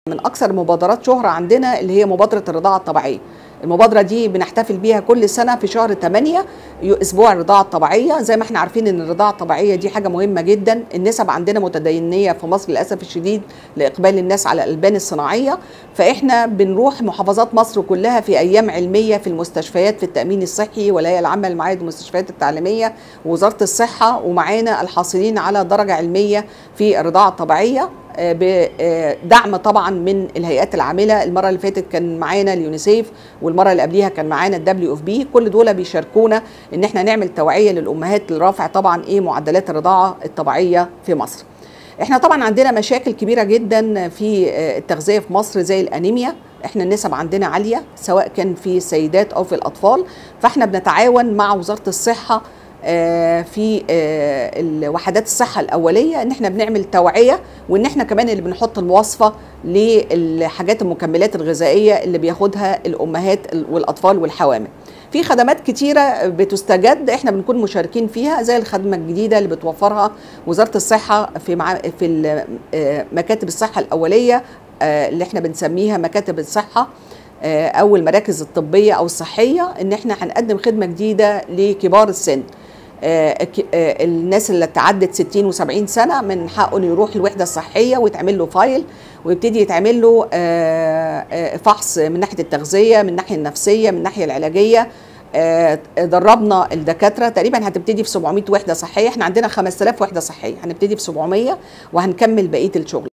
من اكثر المبادرات شهره عندنا اللي هي مبادره الرضاعه الطبيعيه المبادره دي بنحتفل بيها كل سنه في شهر 8 اسبوع الرضاعه الطبيعيه زي ما احنا عارفين ان الرضاعه الطبيعيه دي حاجه مهمه جدا النسب عندنا متدينيه في مصر للاسف الشديد لاقبال الناس على الالبان الصناعيه فاحنا بنروح محافظات مصر كلها في ايام علميه في المستشفيات في التامين الصحي والهيئه العامه للمعاهد والمستشفيات التعليميه ووزاره الصحه ومعانا الحاصلين على درجه علميه في الرضاعه الطبيعيه بدعم طبعا من الهيئات العامله المره اللي فاتت كان معانا اليونيسيف والمره اللي قبليها كان معانا الدبليو اف بي كل دول بيشاركونا ان احنا نعمل توعيه للامهات لرفع طبعا ايه معدلات الرضاعه الطبيعيه في مصر احنا طبعا عندنا مشاكل كبيره جدا في التغذيه في مصر زي الانيميا احنا النسب عندنا عاليه سواء كان في السيدات او في الاطفال فاحنا بنتعاون مع وزاره الصحه في وحدات الصحه الاوليه ان احنا بنعمل توعيه وان احنا كمان اللي بنحط المواصفه للحاجات المكملات الغذائيه اللي بياخدها الامهات والاطفال والحوامل في خدمات كتيره بتستجد احنا بنكون مشاركين فيها زي الخدمه الجديده اللي بتوفرها وزاره الصحه في مع في مكاتب الصحه الاوليه اللي احنا بنسميها مكاتب الصحه او المراكز الطبيه او الصحيه ان احنا هنقدم خدمه جديده لكبار السن الناس اللي تعدت 60 و70 سنه من حقه انه يروح الوحده الصحيه ويتعمل له فايل ويبتدي يتعمل له فحص من ناحيه التغذيه من الناحيه النفسيه من الناحيه العلاجيه دربنا الدكاتره تقريبا هتبتدي في 700 وحده صحيه احنا عندنا 5000 وحده صحيه هنبتدي في 700 وهنكمل بقيه الشغل